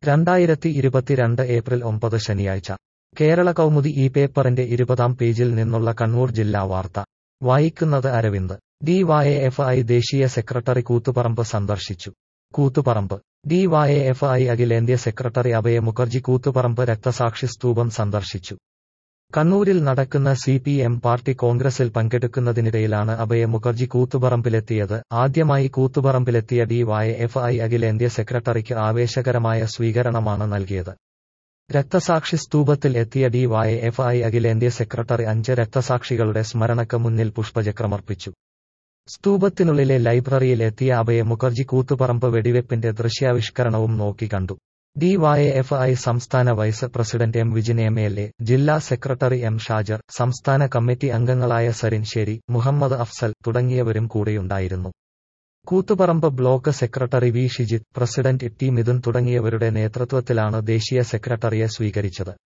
രണ്ടായിരത്തി ഇരുപത്തിരണ്ട് ഏപ്രിൽ ഒമ്പത് ശനിയാഴ്ച കേരള കൗമുദി ഈ പേപ്പറിന്റെ ഇരുപതാം പേജിൽ നിന്നുള്ള കണ്ണൂർ ജില്ലാ വാർത്ത വായിക്കുന്നത് അരവിന്ദ് ഡിവൈഎഫ്ഐ ദേശീയ സെക്രട്ടറി കൂത്തുപറമ്പ് സന്ദർശിച്ചു കൂത്തുപറമ്പ് ഡിവൈഎഫ്ഐ അഖിലേന്ത്യാ സെക്രട്ടറി അഭയ മുഖർജി കൂത്തുപറമ്പ് രക്തസാക്ഷി സ്തൂപം സന്ദർശിച്ചു കണ്ണൂരിൽ നടക്കുന്ന സി പി എം പാർട്ടി കോൺഗ്രസിൽ പങ്കെടുക്കുന്നതിനിടയിലാണ് അഭയ മുഖർജി കൂത്തുപറമ്പിലെത്തിയത് ആദ്യമായി കൂത്തുപറമ്പിലെത്തിയ ഡിവൈഎഫ്ഐ അഖിലേന്ത്യാ സെക്രട്ടറിക്ക് ആവേശകരമായ സ്വീകരണമാണ് നൽകിയത് രക്തസാക്ഷി സ്തൂപത്തിൽ എത്തിയ ഡിവൈഎഫ്ഐ അഖിലേന്ത്യാ സെക്രട്ടറി അഞ്ച് രക്തസാക്ഷികളുടെ സ്മരണക്ക് മുന്നിൽ പുഷ്പചക്രമർപ്പിച്ചു സ്തൂപത്തിനുള്ളിലെ ലൈബ്രറിയിൽ എത്തിയ അഭയ മുഖർജി കൂത്തുപറമ്പ് വെടിവെപ്പിന്റെ ദൃശ്യാവിഷ്കരണവും നോക്കിക്കണ്ടു ഡിവൈഎഫ്ഐ സംസ്ഥാന vice president M Vijin M L A ജില്ലാ സെക്രട്ടറി എം ഷാജർ സംസ്ഥാന കമ്മിറ്റി അംഗങ്ങളായ സരിൻശേരി മുഹമ്മദ് അഫ്സൽ തുടങ്ങിയവരും കൂടെയുണ്ടായിരുന്നു Koothuparamba block secretary V Shijith president T Midhun തുടങ്ങിയവരുടെ നേതൃത്വത്തിലാണ് ദേശീയ സെക്രട്ടറിയെ സ്വീകരിച്ചത്